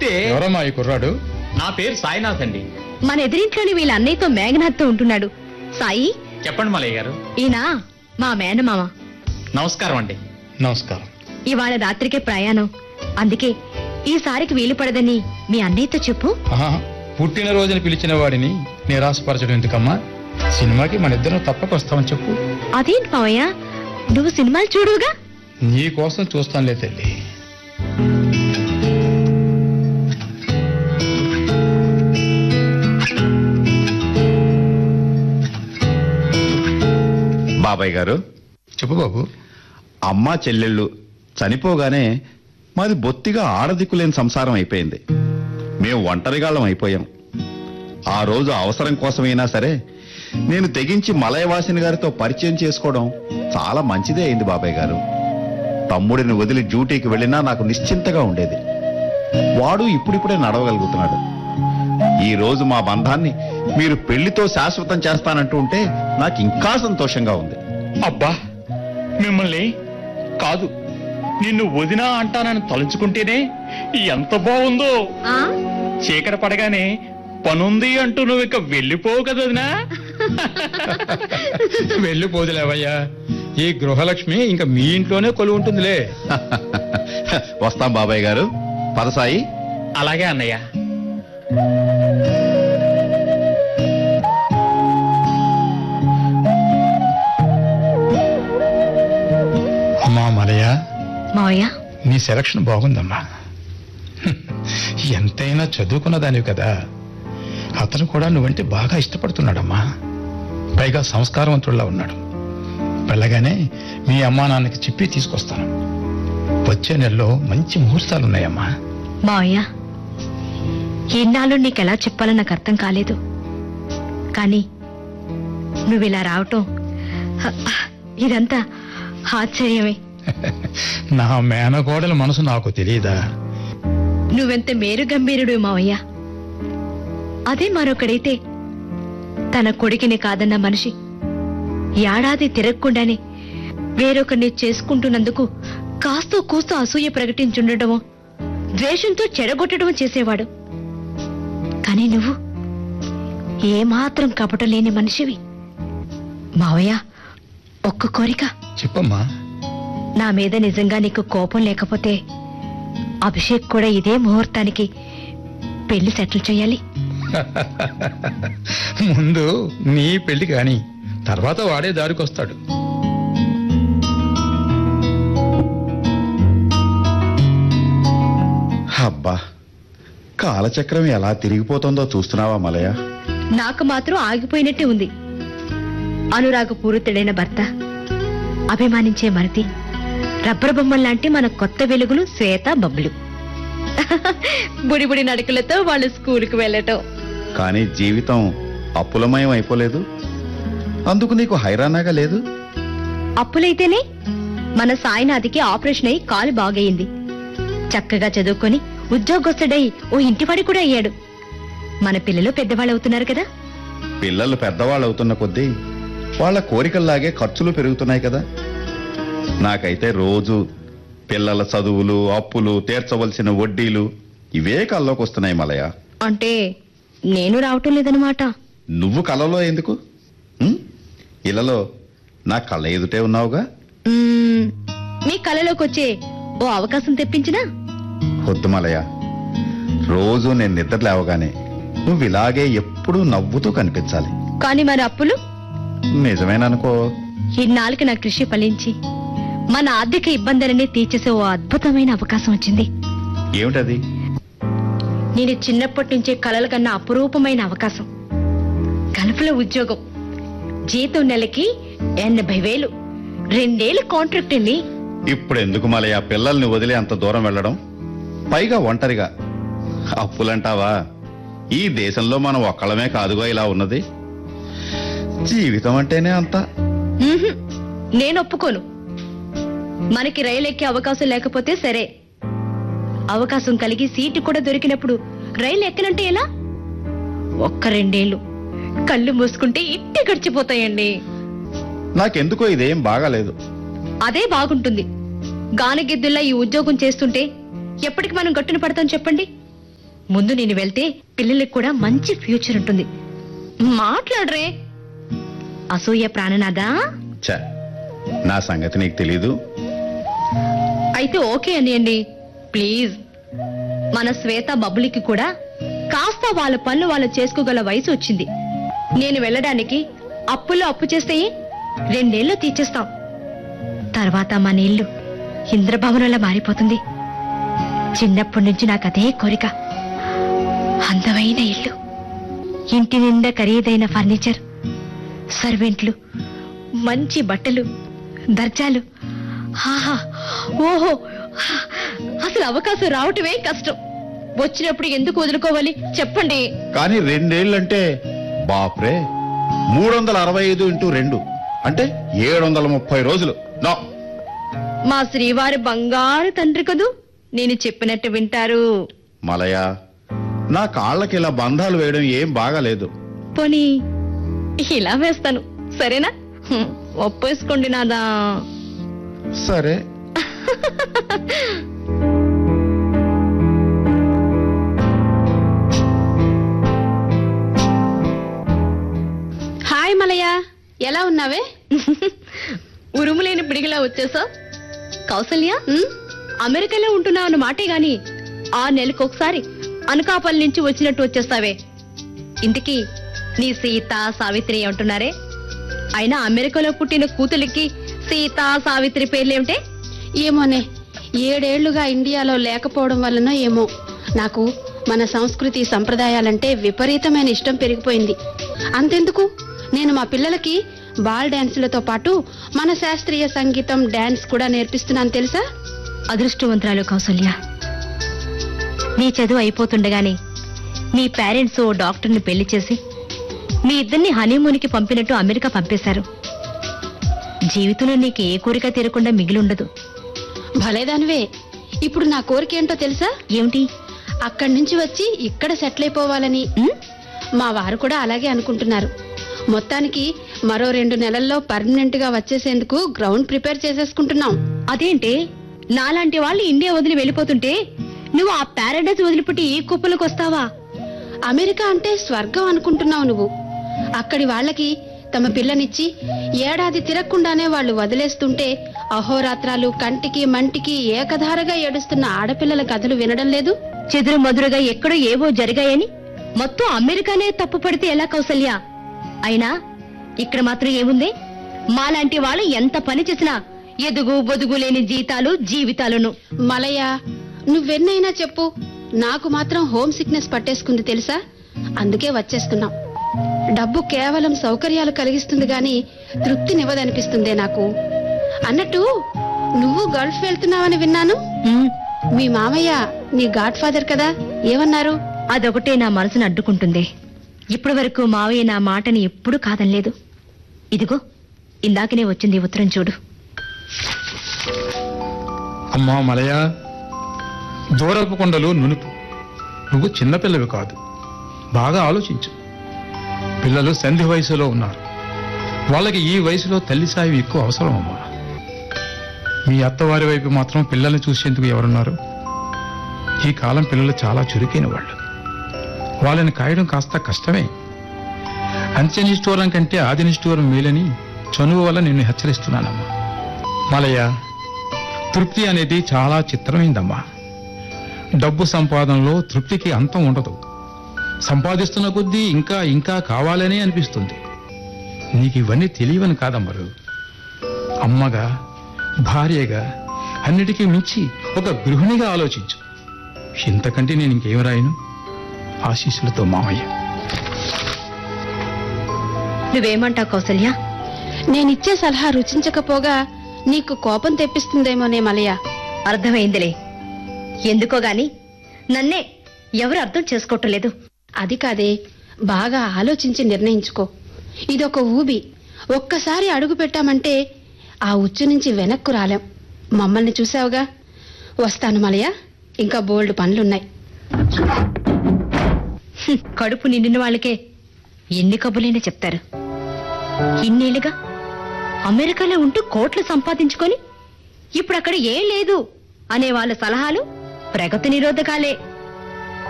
మీరే ఎవరమ్మా ఈ కుర్రాడు నా పేరు సాయినాథ్ అండి మన ఎదిరింట్లోని వీళ్ళ అన్నయ్యతో మేఘనాథ్తో ఉంటున్నాడు సాయి చెప్పండి మలయ్య గారు ఈయన మా మేనమామ నమస్కారం అండి నమస్కారం ఇవాళ రాత్రికే ప్రయాణం అందుకే ఈసారికి వీలు పడదని మీ అన్నయ్యతో చెప్పు ఆహా, పుట్టినరోజున పిలిచిన వాడిని నిరాశపరచడం ఎందుకమ్మా సినిమాకి మన ఇద్దరం తప్పక వస్తామని చెప్పు అదేంటి మావయ్య నువ్వు సినిమాలు చూడుగా నీ కోసం చూస్తానులే తల్లి బాబాయ్ గారు చెప్పు బాబు అమ్మా చెల్లెళ్ళు చనిపోగానే మాది బొత్తిగా ఆడదిక్కులేని సంసారం అయిపోయింది మేము ఒంటరిగాళ్ళం అయిపోయాం ఆ రోజు అవసరం కోసమైనా సరే నేను తెగించి మలయవాసిని గారితో పరిచయం చేసుకోవడం చాలా మంచిదే అయింది బాబాయ్ గారు తమ్ముడిని వదిలి డ్యూటీకి వెళ్ళినా నాకు నిశ్చింతగా ఉండేది వాడు ఇప్పుడిప్పుడే నడవగలుగుతున్నాడు ఈ రోజు మా బంధాన్ని మీరు పెళ్లితో శాశ్వతం చేస్తానంటూ ఉంటే నాకు ఇంకా సంతోషంగా ఉంది అబ్బా మిమ్మల్ని కాదు నిన్ను వదినా అంటానని తలుచుకుంటేనే ఎంత బాగుందో ఆ చీకటి పడగానే పనుంది అంటూ నువ్వు ఇక వెళ్ళిపోవు కదా వదినా వెళ్ళిపోదులేవయ్యా ఈ గృహలక్ష్మి ఇంకా మీ ఇంట్లోనే కొలువు ఉంటుందిలే వస్తాం బాబాయ్ గారు పదసాయి అలాగే అన్నయ్య అమ్మా మలయ మావయ్య నీ సెలక్షన్ బాగుందమ్మా హ్మ్. ఎంతైనా చదువుకున్న దానివి కదా అతను కూడా నువ్వంటే బాగా ఇష్టపడుతున్నాడమ్మా పైగా సంస్కారవంతుడిలా ఉన్నాడు వెళ్ళగానే మీ అమ్మా నాన్నకి చెప్పి తీసుకొస్తాను వచ్చే నెలలో మంచి ముహూర్తాలు ఉన్నాయమ్మా మావయ్య ఇన్నాళ్ళు నీకెలా చెప్పాలో నాకు అర్థం కాలేదు కానీ నువ్వు ఇలా రావటం హ, ఇదంతా ఆశ్చర్యమే నా మేనకోడల మనసు నాకు తెలియదా నువ్వెంత మేరు గంభీరుడు మావయ్య అదే మరొకడైతే తన కొడుకుని కాదన్న మనిషి ఏడాది తిరగకుండానే వేరొకరిని చేసుకుంటున్నందుకు కాస్తో కూస్తో అసూయ ప్రకటించుండటమో ద్వేషంతో చెడగొట్టడమో చేసేవాడు కానీ నువ్వు ఏమాత్రం కపటం లేని మనిషివి మావయ్య ఒక్క కోరిక చెప్పమ్మా నా మీద నిజంగా నీకు కోపం లేకపోతే అభిషేక్ కూడా ఇదే ముహూర్తానికి పెళ్లి సెటిల్ చేయాలి ముందు నీ పెళ్లి కాని తర్వాత వాడే దారికొస్తాడు అబ్బా కాలచక్రం ఎలా తిరిగిపోతుందో చూస్తున్నావా మలయ నాకు మాత్రం ఆగిపోయినట్టే ఉంది అనురాగ పూరితుడైన భర్త అభిమానించే మరిది రబ్బర్ బొమ్మల్లాంటి మన కొత్త వెలుగులు శ్వేత బబ్బులు బుడిబుడి నడకలతో వాళ్ళు స్కూల్కి వెళ్ళటం కానీ జీవితం అప్పులమయం అయిపోలేదు అందుకు నీకు హైరానాగా లేదు అప్పులైతేనే మన సాయినాథికి ఆపరేషన్ అయి కాలు బాగయింది చక్కగా చదువుకొని ఉద్యోగస్తుడై ఓ ఇంటివాడి కూడా అయ్యాడు మన పిల్లలు పెద్దవాళ్ళు అవుతున్నారు కదా పిల్లలు పెద్దవాళ్ళు అవుతున్న కొద్దీ వాళ్ళ కోరికల్లాగే ఖర్చులు పెరుగుతున్నాయి కదా నాకైతే రోజు పిల్లల చదువులు అప్పులు తీర్చవలసిన వడ్డీలు ఇవే కల్లోకి వస్తున్నాయి మలయ అంటే నేను రావటం లేదనమాట నువ్వు కలలో ఎందుకు ఉం? ఇలాలో నా కళ్ళ ఎదుటే ఉన్నావుగా మ్మ్, మీ కళలోకి వచ్చే ఓ అవకాశం తెప్పించినా వద్దు మలయ రోజు నేను నిద్ర లేవగానే నువ్వు ఇలాగే ఎప్పుడూ నవ్వుతూ కనిపించాలి కానీ మరి అప్పులు నిజమేననుకో ఇన్నాళ్ళకి నా కృషి ఫలించి మన ఆర్థిక ఇబ్బందులన్నీ తీర్చేసే ఓ అద్భుతమైన అవకాశం వచ్చింది ఏమిటది నేను చిన్నప్పటి నుంచే కలలు కన్నా అపురూపమైన అవకాశం గల్ఫ్లో ఉద్యోగం జీతం నెలకి ఎనభై వేలు రెండేళ్ళు కాంట్రాక్ట్ అండి ఇప్పుడు ఎందుకు మలయ పిల్లల్ని వదిలి అంత దూరం వెళ్ళడం పైగా ఒంటరిగా అప్పులంటావా ఈ దేశంలో మనం ఒక్కళ్ళమే కాదుగా ఇలా ఉన్నది జీవితం అంటేనే అంత మ్మ్హ్మ్. నేను ఒప్పుకోను మనకి రైలు ఎక్కే అవకాశం లేకపోతే సరే అవకాశం కలిగి సీటు కూడా దొరికినప్పుడు రైలు ఎక్కనంటే ఎలా ఒక్క రెండేళ్లు కళ్ళు మూసుకుంటే ఇట్టే గడిచిపోతాయండి నాకెందుకో ఇదేం బాగాలేదు అదే బాగుంటుంది గానగిద్దుల్లా ఈ ఉద్యోగం చేస్తుంటే ఎప్పటికి మనం గట్టున పడతాం చెప్పండి ముందు నేను వెళ్తే పిల్లలకు కూడా మంచి ఫ్యూచర్ ఉంటుంది మాట్లాడరే అసూయ ప్రాణనాదా చ నా సంగతి నీకు తెలీదు అయితే ఓకే అనియండి ప్లీజ్ మన శ్వేత బబ్బులికి కూడా కాస్త వాళ్ళ పనులు వాళ్ళు చేసుకోగల వయసు వచ్చింది నేను వెళ్ళడానికి అప్పుల్లో అప్పు చేస్తే రెండేళ్లు తీర్చేస్తాం తర్వాత మన ఇల్లు ఇంద్రభవనంలా మారిపోతుంది చిన్నప్పటి నుంచి నాకు అదే కోరిక అందమైన ఇల్లు ఇంటి నిండా ఖరీదైన ఫర్నిచర్ సర్వెంట్లు మంచి బట్టలు దర్జాలు ఆహా ఓహో అసలు అవకాశం రావటమే కష్టం వచ్చినప్పుడు ఎందుకు వదులుకోవాలి చెప్పండి కానీ రెండేళ్లంటే బాప్రే మూడు వందల అరవై ఐదు ఇంటూ రెండు అంటే ఏడు వందల ముప్పై రోజులు నో మా శ్రీవారి బంగారు తండ్రి కదూ నేను చెప్పినట్టు వింటారు మలయ నా కాళ్ళకి ఇలా బంధాలు వేయడం ఏం బాగాలేదు పోనీ ఇలా వేస్తాను సరేనా హ్మ్, ఒప్పేసుకోండి నాదా సరే హాయ్ మలయ ఎలా ఉన్నావే ఉరుములేని పిడిగిలా వచ్చేసా కౌసల్య ఉమ్, అమెరికాలో ఉంటున్నావు అన్న మాటే గాని ఆ నెలకు ఒకసారి అనకాపల్లి నుంచి వచ్చినట్టు వచ్చేస్తావే ఇంతకీ నీ సీత సావిత్రి అంటున్నారే అయినా అమెరికాలో పుట్టిన కూతురికి సీత సావిత్రి పేర్లేమిటే ఏమోనే ఏడేళ్లుగా ఇండియాలో లేకపోవడం వలన ఏమో నాకు మన సంస్కృతి సంప్రదాయాలంటే విపరీతమైన ఇష్టం పెరిగిపోయింది అంతెందుకు నేను మా పిల్లలకి బాల్ డాన్సులతో పాటు మన శాస్త్రీయ సంగీతం డాన్స్ కూడా నేర్పిస్తున్నాను తెలుసా అదృష్టవంతురాలు కౌసల్య నీ చదువు అయిపోతుండగానే మీ పేరెంట్స్ ఓ డాక్టర్ని పెళ్లి చేసి మీ ఇద్దరిని హనీమూన్కి పంపినట్టు అమెరికా పంపేశారు జీవితంలో నీకు ఏ కోరిక తీరకుండా మిగిలుండదు భలేదానివే ఇప్పుడు నా కోరిక ఏంటో తెలుసా ఏమిటి అక్కడి నుంచి వచ్చి ఇక్కడ సెటిల్ అయిపోవాలని ఉమ్? మా వారు కూడా అలాగే అనుకుంటున్నారు మొత్తానికి మరో రెండు నెలల్లో పర్మనెంట్ గా వచ్చేసేందుకు గ్రౌండ్ ప్రిపేర్ చేసేసుకుంటున్నాం అదేంటి నాలాంటి వాళ్ళు ఇండియా వదిలి వెళ్ళిపోతుంటే నువ్వు ఆ పారాడైజ్ వదిలిపెట్టి ఈ కుప్పలకు వస్తావా అమెరికా అంటే స్వర్గం అనుకుంటున్నావు నువ్వు అక్కడి వాళ్ళకి తమ పిల్లనిచ్చి ఏడాది తిరగకుండానే వాళ్ళు వదిలేస్తుంటే అహోరాత్రాలు కంటికి మంటికి ఏకధారగా ఏడుస్తున్న ఆడపిల్లల కథలు వినడం లేదు చెదురు మదురుగా ఎక్కడో ఏవో జరిగాయని మొత్తం అమెరికానే తప్పు పడితే ఎలా కౌసల్య అయినా ఇక్కడ మాత్రం ఏముంది మాలాంటి వాళ్ళు ఎంత పని చేసినా ఎదుగు బొదుగు లేని జీతాలు జీవితాలను మలయ నువ్వెన్నైనా చెప్పు నాకు మాత్రం హోమ్ సిక్నెస్ పట్టేసుకుంది తెలుసా అందుకే వచ్చేస్తున్నాం డబ్బు కేవలం సౌకర్యాలు కలిగిస్తుంది గాని తృప్తినివ్వదనిపిస్తుందే నాకు అన్నట్టు నువ్వు గల్ఫ్ వెళ్తున్నావని విన్నాను ఉమ్, మీ మామయ్య నీ గాడ్ ఫాదర్ కదా ఏమన్నారు అదొకటే నా మనసును అడ్డుకుంటుంది ఇప్పటి వరకు మావయ్య నా మాటని ఎప్పుడూ కాదనలేదు ఇదిగో ఇందాకనే వచ్చింది ఈ ఉత్తరం చూడు అమ్మా మలయ దూరపు కొండలు నునుపు నువ్వు చిన్నపిల్లవి కాదు బాగా ఆలోచించు పిల్లలు సంధి వయసులో ఉన్నారు వాళ్ళకి ఈ వయసులో తల్లి సాయం ఎక్కువ అవసరం అమ్మా మీ అత్తవారి వైపు మాత్రం పిల్లల్ని చూసేందుకు ఎవరున్నారు ఈ కాలం పిల్లలు చాలా చురుకైన వాళ్ళు వాళ్ళని కాయడం కాస్త కష్టమే అంత్యనిష్ఠూరం కంటే ఆదినిష్ఠూరం మేలని చనువు వల్ల నిన్ను హెచ్చరిస్తున్నానమ్మా మలయ తృప్తి అనేది చాలా చిత్రమైందమ్మా డబ్బు సంపాదనలో తృప్తికి అంతం ఉండదు సంపాదిస్తున్న కొద్దీ ఇంకా ఇంకా కావాలనే అనిపిస్తుంది నీకు ఇవన్నీ తెలియవని కాదమ్మరు అమ్మగా భార్యగా అన్నిటికీ మించి ఒక గృహిణిగా ఆలోచించు ఇంతకంటే నేను ఇంకేం రాయను ఆశీస్సులతో మామయ్య నువ్వేమంటావు కౌసల్య నేనిచ్చే సలహా రుచించకపోగా నీకు కోపం తెప్పిస్తుందేమోనే మలయ అర్థమైందిలే ఎందుకో గాని నన్నే ఎవరు అర్థం చేసుకోవటం లేదు అది కాదే బాగా ఆలోచించి నిర్ణయించుకో ఇదొక ఊబి ఒక్కసారి అడుగు పెట్టామంటే ఆ ఉచ్చు నుంచి వెనక్కు రాలేం మమ్మల్ని చూసావుగా వస్తాను మలయ ఇంకా బోల్డ్ పనులున్నాయి హ్మ్, కడుపు నిండిన వాళ్ళకే ఎన్ని కబులైనా చెప్తారు ఇన్నేళ్లుగా అమెరికాలో ఉంటూ కోట్లు సంపాదించుకొని ఇప్పుడు అక్కడ ఏం లేదు అనే వాళ్ళ సలహాలు ప్రగతి నిరోధకాలే